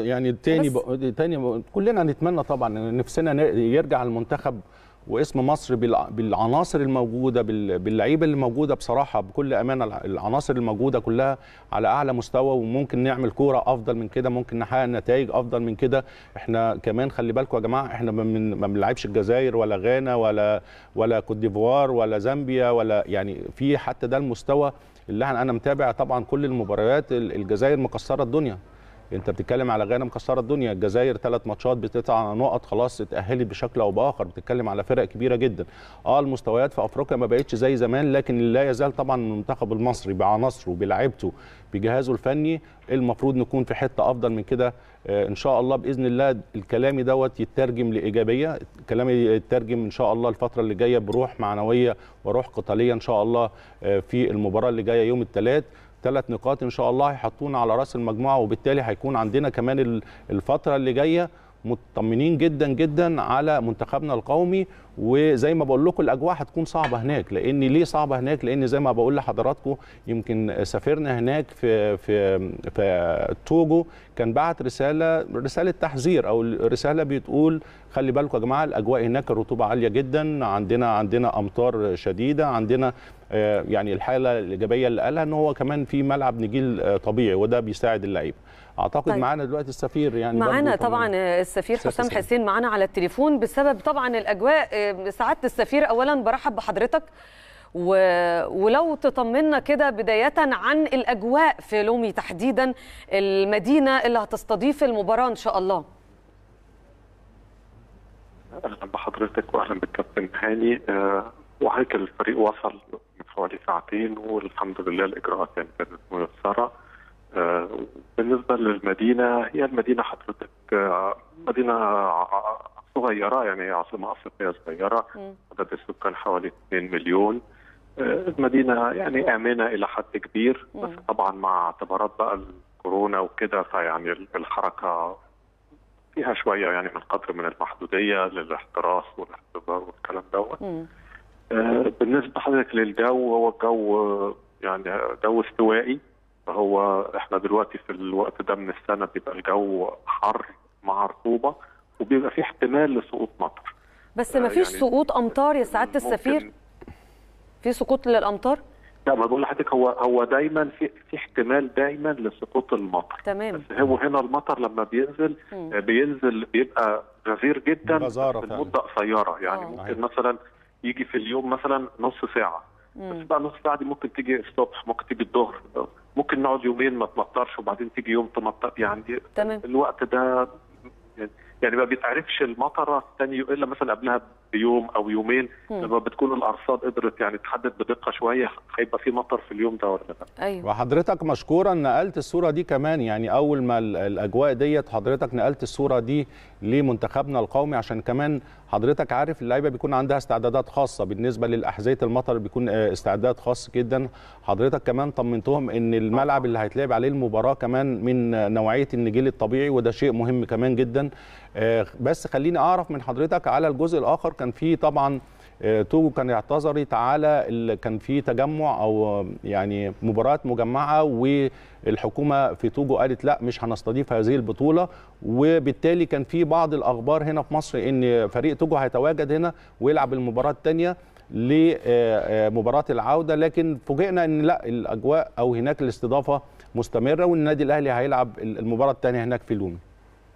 يعني تاني بس- ب... تاني ب... كلنا نتمنى طبعا نفسنا ن- يرجع المنتخب واسم مصر بالع... بالعناصر الموجوده بال... باللعيبه اللي موجوده بصراحه بكل امانه الع- العناصر الموجوده كلها على اعلى مستوى وممكن نعمل كوره افضل من كده ممكن نحقق نتائج افضل من كده احنا كمان خلي بالكم يا جماعه احنا ما بن- ما بنلعبش الجزائر ولا غانا ولا ولا كوت ديفوار ولا زامبيا ولا يعني في حتى ده المستوى اللي احنا انا متابع طبعا كل المباريات ال- الجزائر مكسره الدنيا انت بتتكلم على غانا مكسره الدنيا الجزائر ثلاث ماتشات بتسع نقط خلاص اتاهلت بشكل او باخر بتتكلم على فرق كبيره جدا اه المستويات في افريقيا ما بقتش زي زمان لكن لا يزال طبعا المنتخب المصري بعناصره بلاعيبته بجهازه الفني المفروض نكون في حته افضل من كده آه ان شاء الله باذن الله الكلام دوت يترجم لايجابيه الكلام يترجم ان شاء الله الفتره اللي جايه بروح معنويه وروح قتاليه ان شاء الله آه في المباراه اللي جايه يوم الثلاث ثلاث نقاط ان شاء الله هيحطونا على راس المجموعه وبالتالي هيكون عندنا كمان ال- الفتره اللي جايه مطمنين جدا جدا على منتخبنا القومي وزي ما بقول لكم الاجواء هتكون صعبه هناك لان ليه صعبه هناك لان زي ما بقول لحضراتكم يمكن سافرنا هناك في في في توجو كان بعت رساله رساله تحذير او رساله بتقول خلي بالكم يا جماعه الاجواء هناك الرطوبه عاليه جدا عندنا عندنا امطار شديده عندنا آه، يعني الحاله الايجابيه اللي قالها ان هو كمان في ملعب نجيل آه، طبيعي وده بيساعد اللعيبه اعتقد طيب. معانا دلوقتي السفير يعني معانا برضو طبعا كمان. السفير أستاذ حسام حسام. حسين معانا على التليفون بسبب طبعا الاجواء آه، سعاده السفير اولا برحب بحضرتك و... ولو تطمنا كده بدايه عن الاجواء في لومي تحديدا المدينه اللي هتستضيف المباراه ان شاء الله اهلا بحضرتك واهلا بالكابتن هاني آه، وهيك الفريق وصل من حوالي ساعتين والحمد لله الاجراءات يعني كانت ميسره آه، بالنسبه للمدينه هي المدينه حضرتك آه، مدينه ع- صغيره يعني عاصمه افريقيه صغيره مم. عدد السكان حوالي 2 مليون آه، المدينه يعني امنه الى حد كبير بس مم. طبعا مع اعتبارات بقى الكورونا وكده فيعني الحركه فيها شويه يعني من قدر من المحدوديه للاحتراس والاحتضار والكلام دوت مم. آه، بالنسبه حضرتك للجو هو الجو آه، يعني جو استوائي فهو احنا دلوقتي في الوقت ده من السنه بيبقى الجو حر مع رطوبه وبيبقى في احتمال لسقوط مطر بس آه، ما فيش يعني سقوط امطار يا سعاده ممكن- السفير في سقوط للامطار لا ما بقول لحضرتك هو هو دايما في في احتمال دايما لسقوط المطر تمام بس هو هنا المطر لما بينزل مم. آه، بينزل بيبقى غزير جدا غزارة بس فعلا. المده قصيره يعني آه. ممكن صحيح. مثلا يجي في اليوم مثلا نص ساعه بس مم. بقى نص ساعه دي ممكن تيجي الصبح ممكن تيجي الظهر ممكن نقعد يومين ما تمطرش وبعدين تيجي يوم تمطر يعني تمام. الوقت ده يعني ما بيتعرفش المطره ثاني الا مثلا قبلها بيوم او يومين مم. لما بتكون الارصاد قدرت يعني تحدد بدقه شويه هيبقى في مطر في اليوم ده ولا لا ايوه وحضرتك مشكورا نقلت الصوره دي كمان يعني اول ما ال- الاجواء ديت حضرتك نقلت الصوره دي لمنتخبنا القومي عشان كمان حضرتك عارف اللعيبه بيكون عندها استعدادات خاصه بالنسبه للاحذيه المطر بيكون آه، استعداد خاص جدا حضرتك كمان طمنتهم ان الملعب اللي هيتلعب عليه المباراه كمان من آه، نوعيه النجيل الطبيعي وده شيء مهم كمان جدا آه، بس خليني اعرف من حضرتك على الجزء الاخر كان في طبعا آه، توجو كان اعتذرت على ال- كان في تجمع او آه، يعني مباراه مجمعه والحكومه في توجو قالت لا مش هنستضيف هذه البطوله وبالتالي كان في بعض الاخبار هنا في مصر ان فريق توجو هيتواجد هنا ويلعب المباراه الثانيه لمباراه العوده لكن فوجئنا ان لا الاجواء او هناك الاستضافه مستمره والنادي الاهلي هيلعب المباراه الثانيه هناك في لومي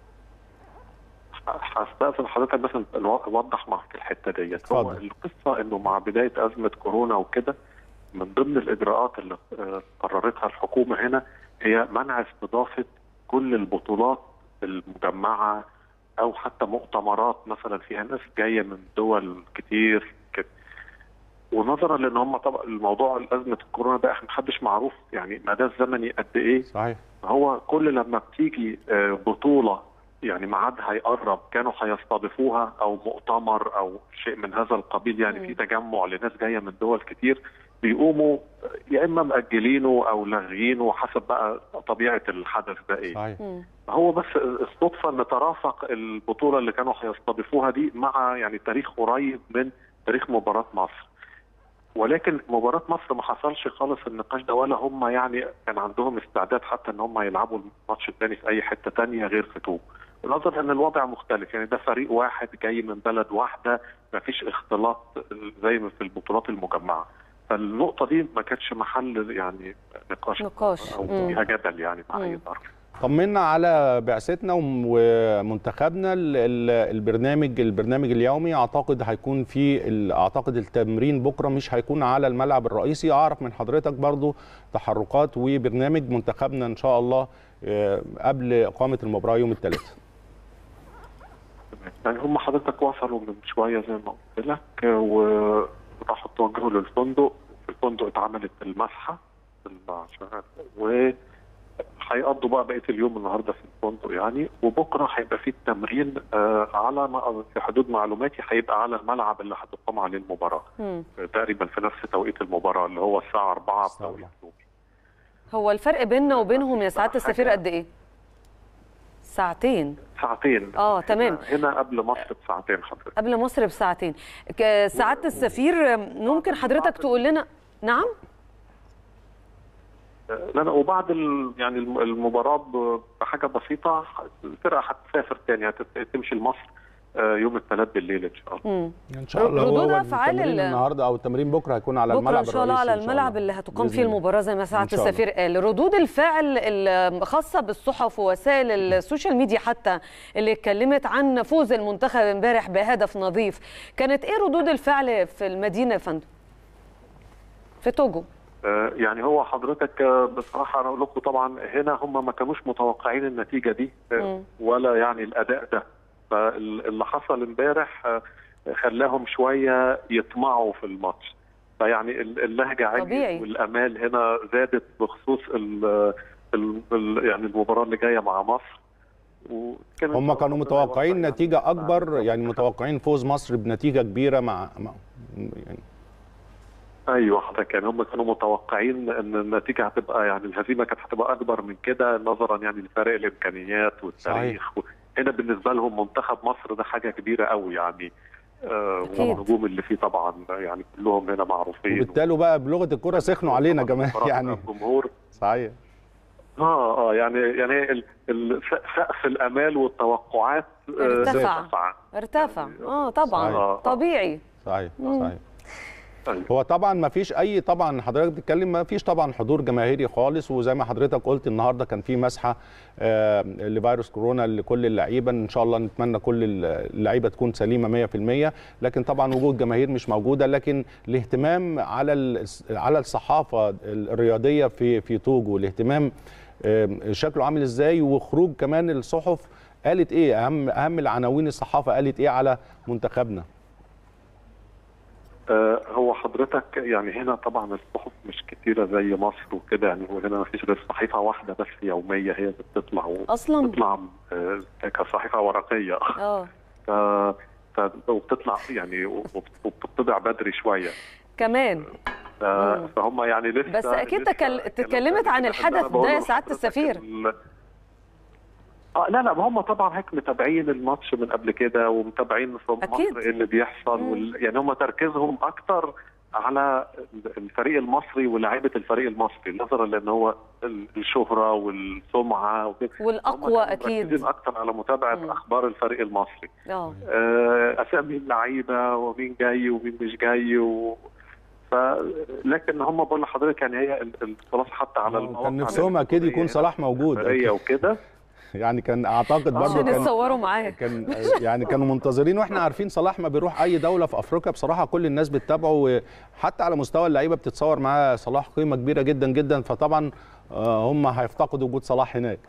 هستأذن حضرتك بس نو- نوضح معك الحته ديت هو اتفضل. القصه انه مع بدايه ازمه كورونا وكده من ضمن الاجراءات اللي آه، قررتها الحكومه هنا هي منع استضافه كل البطولات المجمعه او حتى مؤتمرات مثلا فيها ناس جايه من دول كتير كده ونظرا لان هم طبعا الموضوع ازمه الكورونا ده احنا محدش معروف يعني مدى الزمني قد ايه صحيح هو كل لما بتيجي آه، بطولة يعني ميعادها يقرب كانوا هيستضيفوها او مؤتمر او شيء من هذا القبيل يعني مم. في تجمع لناس جايه من دول كتير بيقوموا يا اما مأجلينه او لاغيينه حسب بقى طبيعه الحدث ده ايه صحيح مم. هو بس الصدفه ان ترافق البطوله اللي كانوا هيستضيفوها دي مع يعني تاريخ قريب من تاريخ مباراه مصر ولكن مباراه مصر ما حصلش خالص النقاش ده ولا هم يعني كان عندهم استعداد حتى ان هم يلعبوا الماتش الثاني في اي حته ثانيه غير في توب نظرا ان الوضع مختلف يعني ده فريق واحد جاي من بلد واحده ما فيش اختلاط زي ما في البطولات المجمعه فالنقطه دي ما كانتش محل يعني نقاش نقاش. او مم. فيها جدل يعني مع اي مم. طرف طمنا على بعثتنا وم- ومنتخبنا ال- ال- البرنامج البرنامج اليومي اعتقد هيكون في ال- اعتقد التمرين بكره مش هيكون على الملعب الرئيسي اعرف من حضرتك برضو تحركات وبرنامج منتخبنا ان شاء الله آه، قبل اقامه المباراه يوم الثلاثاء يعني هم حضرتك وصلوا من شويه زي ما قلت لك وراحوا توجهوا للفندق في الفندق اتعملت المسحه عشان و هيقضوا بقى بقيه اليوم النهارده في الفندق يعني وبكره هيبقى في التمرين آه على ما في حدود معلوماتي هيبقى على الملعب اللي هتقام عليه المباراه مم. تقريبا في نفس توقيت المباراه اللي هو الساعه 4 الساعة بتوقيت 4. رومي. هو الفرق بيننا وبينهم يا سعاده السفير قد ايه ساعتين ساعتين آه، تمام. هنا, هنا قبل مصر بساعتين حضرتك قبل مصر بساعتين ك- سعاده السفير ممكن حضرتك تقول لنا نعم لا لا وبعد ال... يعني الم- المباراه ب- بحاجه بسيطه الفرقه هتسافر تاني هتت- تمشي لمصر آه، يوم الثلاث بالليل ان شاء الله مم. ان شاء الله ردود هو أفعال التمرين ال- النهارده او التمرين بكره هيكون على بكره الملعب ان شاء الله الرئيسي على إن شاء الملعب الله. اللي هتقام بإذن فيه الله. المباراه زي ما سعاده إن شاء الله. السفير قال ردود الفعل الخاصه بالصحف ووسائل السوشيال ميديا حتى اللي اتكلمت عن فوز المنتخب امبارح بهدف نظيف كانت ايه ردود الفعل في المدينه يا فندم في توجو آه، يعني هو حضرتك آه، بصراحه انا اقول لكم طبعا هنا هم ما كانوش متوقعين النتيجه دي آه، مم. ولا يعني الاداء ده فاللي حصل امبارح آه، خلاهم شويه يطمعوا في الماتش فيعني ال- اللهجه طبيعي. عاليه والامال هنا زادت بخصوص ال ال ال يعني المباراه اللي جايه مع مصر وكانت هم كانوا متوقعين يعني نتيجه اكبر يعني متوقعين فوز مصر بنتيجه كبيره مع, مع يعني ايوه حضرتك يعني هم كانوا متوقعين ان النتيجه هتبقى يعني الهزيمه كانت هتبقى اكبر من كده نظرا يعني لفرق الامكانيات والتاريخ هنا بالنسبه لهم منتخب مصر ده حاجه كبيره قوي يعني آه أكيد. والنجوم اللي فيه طبعا يعني كلهم هنا معروفين وبالتالي بقى بلغه الكره سخنوا علينا كمان طبعاً يعني الجمهور صحيح اه اه يعني يعني ال- ال- سقف الامال والتوقعات آه، ارتفع. ارتفع ارتفع اه طبعا صحيح. طبيعي صحيح مم. صحيح أيوة. هو طبعا ما فيش اي طبعا حضرتك بتتكلم ما فيش طبعا حضور جماهيري خالص وزي ما حضرتك قلت النهارده كان في مسحه آه، لفيروس كورونا لكل اللعيبه ان شاء الله نتمنى كل اللعيبه تكون سليمه 100% لكن طبعا وجود جماهير مش موجوده لكن الاهتمام على ال- على الصحافه الرياضيه في في توجو الاهتمام آه، شكله عامل ازاي وخروج كمان الصحف قالت ايه اهم اهم العناوين الصحافه قالت ايه على منتخبنا آه، هو حضرتك يعني هنا طبعا الصحف مش كتيره زي مصر وكده يعني وهنا ما فيش غير صحيفه واحده بس يوميه هي اللي بتطلع و- اصلا بتطلع آه، كصحيفه ورقيه اه ف ف- وبتطلع يعني وبت- وبتطبع بدري شويه كمان ف- مم. فهم يعني لسه بس أكيد لسه تكل- الكلام تكلمت ده- عن ده الحدث أنا بقول ده يا سعادة لحضرتك السفير. ال- اه لا لا ما هم طبعا هيك متابعين الماتش من قبل كده ومتابعين في أكيد. مصر ايه اللي بيحصل مم. وال... يعني هم تركيزهم اكتر على الفريق المصري ولاعيبه الفريق المصري نظرا لان هو ال- الشهره والسمعه وكده هم والاقوى كانوا اكيد مركزين اكتر على متابعه مم. اخبار الفريق المصري اه آه، اسامي اللعيبه ومين جاي ومين مش جاي و... ف... لكن هم بقول لحضرتك يعني هي ال- ال- خلاص حتى على آه، المواقع كان نفسهم اكيد يكون الإلكترونية صلاح موجود الإخبارية وكده يعني كان اعتقد برضه عشان كان يتصوروا معاه كان يعني كانوا منتظرين واحنا عارفين صلاح ما بيروح اي دوله في افريقيا بصراحه كل الناس بتتابعه وحتى على مستوى اللعيبه بتتصور معاه صلاح قيمه كبيره جدا جدا فطبعا آه، هم هيفتقدوا وجود صلاح هناك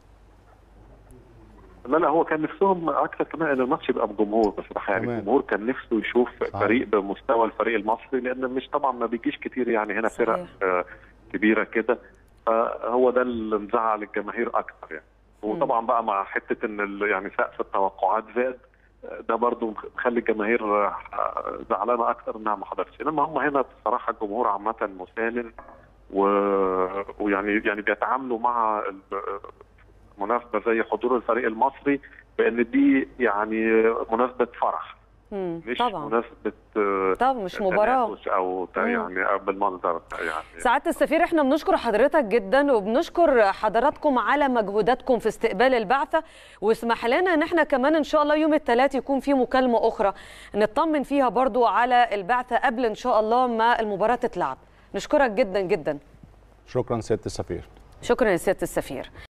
لا لا هو كان نفسهم اكثر كمان ان الماتش يبقى بجمهور بصراحه يعني تمام. الجمهور كان نفسه يشوف صحيح. فريق بمستوى الفريق المصري لان مش طبعا ما بيجيش كتير يعني هنا صحيح. فرق آه، كبيره كده فهو ده اللي مزعل الجماهير اكتر يعني وطبعا بقى مع حته ان ال- يعني سقف التوقعات زاد آه، ده برضو مخ- مخلي الجماهير آه، زعلانه اكتر انها ما حضرتش انما هم هنا بصراحه الجمهور عامه مسالم و... ويعني يعني بيتعاملوا مع ال- مناسبه زي حضور الفريق المصري بان دي يعني مناسبه فرح مم. مش طبعا مناسبه آه، طبعا مش مباراه تنافس او ت- يعني بالمنظر ده يعني سعاده السفير احنا بنشكر حضرتك جدا وبنشكر حضراتكم على مجهوداتكم في استقبال البعثه واسمح لنا ان احنا كمان ان شاء الله يوم الثلاث يكون في مكالمه اخرى نطمن فيها برضو على البعثه قبل ان شاء الله ما المباراه تتلعب نشكرك جدا جدا شكرا سياده السفير شكرا يا سياده السفير